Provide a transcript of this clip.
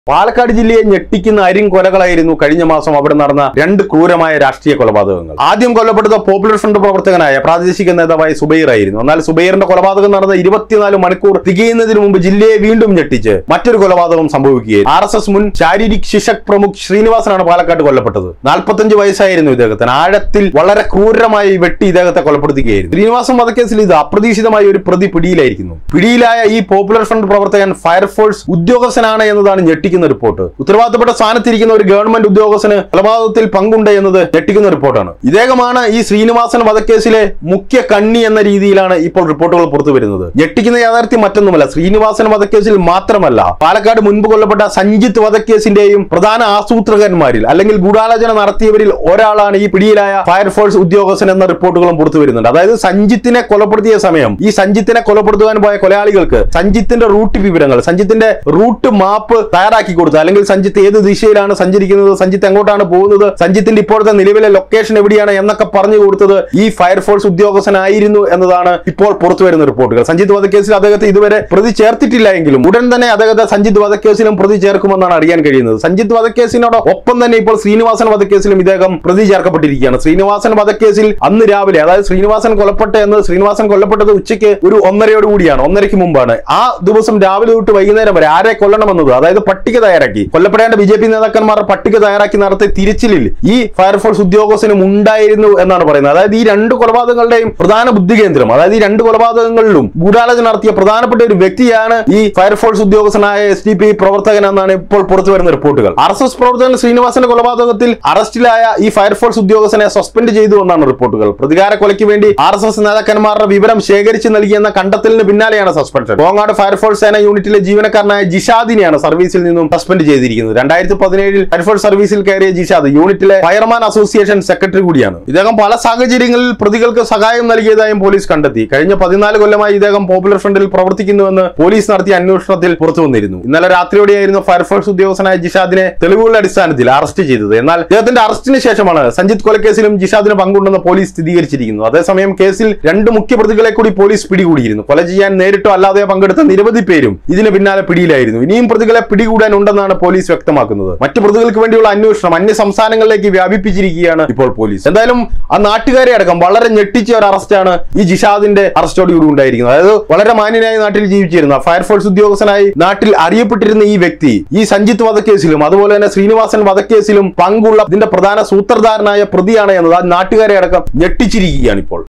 പാലക്കാട് ജില്ലയെ ഞെട്ടിക്കുന്ന അരിം കൊലകളായിരുന്നു കഴിഞ്ഞ മാസം അവിടെ നടന്ന രണ്ട് ക്രൂരമായ രാഷ്ട്രീയ കൊലപാതകങ്ങൾ ആദ്യം കൊല്ലപ്പെട്ടത് പോപ്പുലർ ഫ്രണ്ട് പ്രവർത്തകനായ പ്രാദേശിക നേതാവായ സുബൈർ ആയിരുന്നു എന്നാൽ സുബൈറിന്റെ കൊലപാതകം നടന്ന ഇരുപത്തിനാല് മണിക്കൂർ തികയുന്നതിന് മുമ്പ് ജില്ലയെ വീണ്ടും ഞെട്ടിച്ച് മറ്റൊരു കൊലപാതകം സംഭവിക്കുകയായിരുന്നു ആർ എസ് എസ് മുൻ ശാരീരിക് ശിക്ഷക് പ്രമുഖ് ശ്രീനിവാസനാണ് പാലക്കാട് കൊല്ലപ്പെട്ടത് നാൽപ്പത്തഞ്ച് വയസ്സായിരുന്നു ഇദ്ദേഹത്തിന് ആഴത്തിൽ വളരെ ക്രൂരമായി വെട്ടി ഇദ്ദേഹത്തെ കൊലപ്പെടുത്തുകയായിരുന്നു ശ്രീനിവാസൻ വധക്കേസിൽ ഇത് അപ്രതീക്ഷിതമായ ഒരു പ്രതി പിടിയിലായിരിക്കുന്നു പിടിയിലായ ഈ പോപ്പുലർ ഫ്രണ്ട് പ്രവർത്തകൻ ഫയർഫോഴ്സ് ഉദ്യോഗസ്ഥനാണ് എന്നതാണ് ഞെട്ടിക്കുന്ന റിപ്പോർട്ട് ഉത്തരവാദിത്തപ്പെട്ട സ്ഥാനത്തിരിക്കുന്ന ഒരു ഗവൺമെന്റ് ഉദ്യോഗസ്ഥന് കൊലപാതകത്തിൽ പങ്കുണ്ട് എന്നത് ഞെട്ടിക്കുന്ന റിപ്പോർട്ടാണ് ഇദ്ദേഹമാണ് ഈ ശ്രീനിവാസൻ വധക്കേസിലെ മുഖ്യ കണ്ണി എന്ന രീതിയിലാണ് ഇപ്പോൾ റിപ്പോർട്ടുകൾ പുറത്തു വരുന്നത് ഞെട്ടിക്കുന്ന യാഥാർത്ഥ്യം മറ്റൊന്നുമല്ല ശ്രീനിവാസൻ വധക്കേസിൽ മാത്രമല്ല പാലക്കാട് മുൻപ് കൊല്ലപ്പെട്ട സഞ്ജിത്ത് വധക്കേസിന്റെയും പ്രധാന ആസൂത്രകന്മാരിൽ അല്ലെങ്കിൽ ഗൂഢാലോചന നടത്തിയവരിൽ ഒരാളാണ് ഈ പിടിയിലായ ഫയർഫോഴ്സ് ഉദ്യോഗസ്ഥൻ എന്ന റിപ്പോർട്ടുകളും പുറത്തു വരുന്നുണ്ട് അതായത് സഞ്ജിത്തിനെ കൊലപ്പെടുത്തിയ സമയം ഈ സഞ്ജിത്തിനെ കൊലപ്പെടുത്തുവാൻ പോയ കൊലയാളികൾക്ക് സഞ്ജിത്തിന്റെ റൂട്ട് വിവരങ്ങൾ സഞ്ജിത്തിന്റെ റൂട്ട് മാപ്പ് തയ്യാറാക്കി കൊടുത്തു അല്ലെങ്കിൽ സഞ്ജിത്ത് ഏത് ദിശയിലാണ് സഞ്ചരിക്കുന്നത് സഞ്ജിത്ത് എങ്ങോട്ടാണ് പോകുന്നത് സഞ്ജിത്തിന്റെ ഇപ്പോഴത്തെ നിലവിലെ ലൊക്കേഷൻ എവിടെയാണ് എന്നൊക്കെ പറഞ്ഞു കൊടുത്തത് ഈ ഫയർഫോഴ്സ് ഉദ്യോഗസ്ഥനായിരുന്നു എന്നതാണ് ഇപ്പോൾ പുറത്തു വരുന്ന റിപ്പോർട്ടുകൾ സഞ്ജിത്ത് വധക്കേസിൽ അദ്ദേഹത്തെ ഇതുവരെ പ്രതി ചേർത്തിട്ടില്ല എങ്കിലും ഉടൻ തന്നെ അദ്ദേഹത്തെ സഞ്ജിത്ത് വധക്കേസിലും പ്രതി ചേർക്കുമെന്നാണ് അറിയാൻ കഴിയുന്നത് സഞ്ജിത്ത് വധക്കേസിനോട് ഒപ്പം തന്നെ ഇപ്പോൾ ശ്രീനിവാസൻ വധക്കേസിലും ഇദ്ദേഹം പ്രതി ചേർക്കപ്പെട്ടിരിക്കുകയാണ് ശ്രീനിവാസൻ വധക്കേസിൽ അന്ന് രാവിലെ അതായത് ശ്രീനിവാസൻ കൊലപ്പെട്ട എന്ന് ശ്രീനിവാസൻ കൊല്ലപ്പെട്ടത് ഉച്ചയ്ക്ക് ഒരു ഒന്നരയോട് കൂടിയാണ് ഒന്നരയ്ക്ക് മുമ്പാണ് ആ ദിവസം രാവിലെ തൊട്ട് വൈകുന്നേരം വരെ ആരെ കൊല്ലണമെന്നത് അതായത് പട്ടിക തയ്യാറാക്കി കൊല്ലപ്പെടേണ്ട ബി ജെ പി നേതാക്കന്മാർ പട്ടിക തയ്യാറാക്കി നടത്തിയ തിരിച്ചിലിൽ ഈ ഫയർഫോഴ്സ് ഉദ്യോഗസ്ഥനും ഉണ്ടായിരുന്നു എന്നാണ് പറയുന്നത് അതായത് ഈ രണ്ട് കൊലപാതകങ്ങളുടെയും പ്രധാന ബുദ്ധി കേന്ദ്രം അതായത് ഈ രണ്ട് കൊലപാതകങ്ങളിലും ഗൂഢാലോചന നടത്തിയ പ്രധാനപ്പെട്ട ഒരു വ്യക്തിയാണ് ഈ ഫയർഫോഴ്സ് ഉദ്യോഗസ്ഥനായ എസ് ഡി പി പ്രവർത്തകൻ എന്നാണ് ഇപ്പോൾ പുറത്തു വരുന്ന റിപ്പോർട്ടുകൾ ആർ എസ് എസ് പ്രവർത്തകൻ ശ്രീനിവാസന്റെ കൊലപാതകത്തിൽ അറസ്റ്റിലായ ഈ ഫയർഫോഴ്സ് ഉദ്യോഗസ്ഥനെ സസ്പെൻഡ് ചെയ്തു എന്നാണ് റിപ്പോർട്ടുകൾ പ്രതികാര കൊലയ്ക്ക് വേണ്ടി ആർ എസ് എസ് നേതാക്കന്മാരുടെ വിവരം ശേഖരിച്ച് നൽകിയെന്ന കണ്ടെത്തലിന് പിന്നാലെയാണ് സസ്പെൻഷൻ കോങ്ങാട് ഫയർഫോഴ്സ് സേന യൂണിറ്റിലെ ജീവനക്കാരനായ ജിഷാദിനെയാണ് സർവീസിൽ നിന്നും സസ്പെൻഡ് ചെയ്തിരിക്കുന്നത് രണ്ടായിരത്തി പതിനേഴിൽ ഫയർഫോഴ്സ് സർവീസിൽ കയറിയ ജിഷാദ് യൂണിറ്റിലെ ഫയർമാൻ അസോസിയേഷൻ സെക്രട്ടറി കൂടിയാണ് ഇദ്ദേഹം പല സാഹചര്യങ്ങളിൽ പ്രതികൾക്ക് സഹായം നൽകിയതായും പോലീസ് കണ്ടെത്തി കഴിഞ്ഞ പതിനാല് കൊല്ലമായി ഇദ്ദേഹം പോപ്പുലർ ഫ്രണ്ടിൽ പ്രവർത്തിക്കുന്നുവെന്ന് പോലീസ് നടത്തിയ അന്വേഷണത്തിൽ പുറത്തു വന്നിരുന്നു ഇന്നലെ രാത്രിയോടെയായിരുന്നു ഫയർഫോഴ്സ് ഉദ്യോഗസ്ഥനായ ജിഷാദിനെ തെളിവുകളുടെ അടിസ്ഥാനത്തിൽ അറസ്റ്റ് ചെയ്തത് എന്നാൽ ഇദ്ദേഹത്തിന്റെ അറസ്റ്റിന് ശേഷമാണ് സഞ്ജിത്ത് കൊലക്കേസിലും ജിഷാദിന് പങ്കുണ്ടെന്ന് പോലീസ് സ്ഥിരീകരിച്ചിരിക്കുന്നത് അതേസമയം കേസിൽ രണ്ട് മുഖ്യ പ്രതികളെ കൂടി പോലീസ് പിടികൂടിയിരുന്നു കൊല ചെയ്യാൻ നേരിട്ടോ അല്ലാതെയോ പങ്കെടുത്ത നിരവധി പേരും ഇതിന് പിന്നാലെ പിടിയിലായിരുന്നു ഇനിയും പ്രതികളെ പിടികൂടാനുണ്ടെന്നാണ് പോലീസ് വ്യക്തമാക്കുന്നത് മറ്റു പ്രതികൾക്ക് വേണ്ടിയുള്ള അന്വേഷണം അന്യ സംസ്ഥാനങ്ങളിലേക്ക് വ്യാപിപ്പിച്ചിരിക്കുകയാണ് ഇപ്പോൾ പോലീസ് എന്തായാലും ആ നാട്ടുകാരെ അടക്കം വളരെ ഞെട്ടിച്ച ഒരു അറസ്റ്റാണ് ഈ ജിഷാദിന്റെ അറസ്റ്റോടുകൂടി ഉണ്ടായിരിക്കുന്നത് അതായത് വളരെ മാന്യനായി നാട്ടിൽ ജീവിച്ചിരുന്ന ഫയർഫോഴ്സ് ഉദ്യോഗസ്ഥനായി നാട്ടിൽ അറിയപ്പെട്ടിരുന്ന ഈ വ്യക്തി ഈ സഞ്ജിത്ത് വധക്കേസിലും അതുപോലെ തന്നെ ശ്രീനിവാസൻ വധക്കേസിലും പങ്കുള്ള ഇതിന്റെ പ്രധാന സൂത്രധാരനായ പ്രതിയാണ് എന്നത് ആ നാട്ടുകാരെ അടക്കം ഞെട്ടിച്ചിരിക്കുകയാണ് ഇപ്പോൾ